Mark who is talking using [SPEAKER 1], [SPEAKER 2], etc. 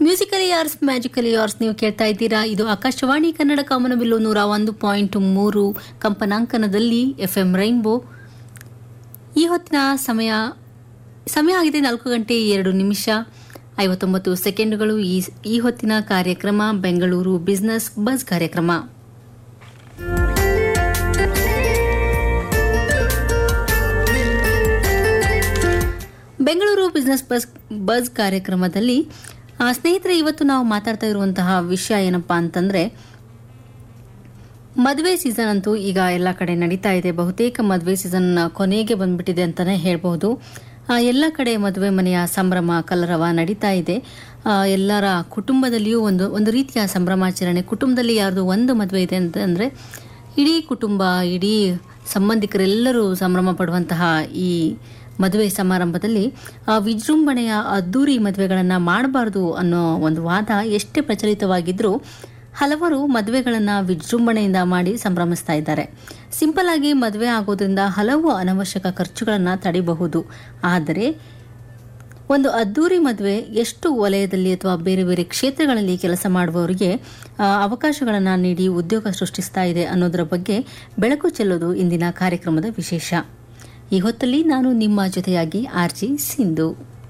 [SPEAKER 1] musically ಯಾರ್ಸ್ magically ಯಾರ್ಸ್ ನೀವು ಕೇಳ್ತಾ ಇದ್ದೀರಾ ಇದು ಆಕಾಶವಾಣಿ ಕನ್ನಡ ಕಾಮನಬಿಲ್ಲು ನೂರ ಒಂದು ಪಾಯಿಂಟ್ ಮೂರು ಕಂಪನಾಂಕನದಲ್ಲಿ ಎಫ್ ಎಂ ರೈನ್ಬೋ ಈ ಹೊತ್ತಿನ ಸಮಯ ಸಮಯ ಆಗಿದೆ ನಾಲ್ಕು ಗಂಟೆ ಎರಡು ನಿಮಿಷ ಐವತ್ತೊಂಬತ್ತು ಸೆಕೆಂಡುಗಳು ಈ ಈ ಹೊತ್ತಿನ ಕಾರ್ಯಕ್ರಮ ಬೆಂಗಳೂರು ಬಿಸಿನೆಸ್ ಬಸ್ ಕಾರ್ಯಕ್ರಮ ಬೆಂಗಳೂರು ಬಿಸಿನೆಸ್ ಬಸ್ ಬಸ್ ಕಾರ್ಯಕ್ರಮದಲ್ಲಿ ಆ, ಸ್ನೇಹಿತರೆ ಇವತ್ತು ನಾವು ಮಾತಾಡ್ತಾ ಇರುವಂತಹ ವಿಷಯ ಏನಪ್ಪಾ ಅಂತಂದ್ರೆ ಮದುವೆ ಸೀಸನ್ ಅಂತೂ ಈಗ ಎಲ್ಲ ಕಡೆ ನಡೀತಾ ಇದೆ ಬಹುತೇಕ ಮದುವೆ ಸೀಸನ್ ಕೊನೆಗೆ ಬಂದ್ಬಿಟ್ಟಿದೆ ಅಂತಾನೆ ಹೇಳ್ಬಹುದು ಆ, ಎಲ್ಲ ಕಡೆ ಮದುವೆ ಮನೆಯ ಸಂಭ್ರಮ ಕಲರವ ನಡೀತಾ ಇದೆ ಆ, ಎಲ್ಲರ ಕುಟುಂಬದಲ್ಲಿಯೂ ಒಂದು ಒಂದು ರೀತಿಯ ಸಂಭ್ರಮಾಚರಣೆ ಕುಟುಂಬದಲ್ಲಿ ಯಾರ್ದು ಒಂದು ಮದುವೆ ಇದೆ ಅಂತಂದ್ರೆ ಇಡೀ ಕುಟುಂಬ ಇಡೀ ಸಂಬಂಧಿಕರೆಲ್ಲರೂ ಸಂಭ್ರಮ ಪಡುವಂತಹ ಈ ಮದುವೆ ಸಮಾರಂಭದಲ್ಲಿ ಆ ವಿಜೃಂಭಣೆಯ ಅದ್ದೂರಿ ಮದುವೆಗಳನ್ನು ಮಾಡಬಾರ್ದು ಅನ್ನೋ ಒಂದು ವಾದ ಎಷ್ಟೇ ಪ್ರಚಲಿತವಾಗಿದ್ರೂ ಹಲವರು ಮದುವೆಗಳನ್ನು ವಿಜೃಂಭಣೆಯಿಂದ ಮಾಡಿ ಸಂಭ್ರಮಿಸ್ತಾ ಇದ್ದಾರೆ ಸಿಂಪಲ್ ಆಗಿ ಮದುವೆ ಆಗೋದ್ರಿಂದ ಹಲವು ಅನವಶ್ಯಕ ಖರ್ಚುಗಳನ್ನು ತಡೆಯಬಹುದು ಆದರೆ ಒಂದು ಅದ್ದೂರಿ ಮದುವೆ ಎಷ್ಟು ವಲಯದಲ್ಲಿ ಅಥವಾ ಬೇರೆ ಬೇರೆ ಕ್ಷೇತ್ರಗಳಲ್ಲಿ ಕೆಲಸ ಮಾಡುವವರಿಗೆ ಅವಕಾಶಗಳನ್ನು ನೀಡಿ ಉದ್ಯೋಗ ಸೃಷ್ಟಿಸ್ತಾ ಇದೆ ಅನ್ನೋದರ ಬಗ್ಗೆ ಬೆಳಕು ಚೆಲ್ಲೋದು ಇಂದಿನ ಕಾರ್ಯಕ್ರಮದ ವಿಶೇಷ ಈ ಹೊತ್ತಲ್ಲಿ ನಾನು ನಿಮ್ಮ ಜೊತೆಯಾಗಿ ಆರ್ಜಿ ಸಿಂಧು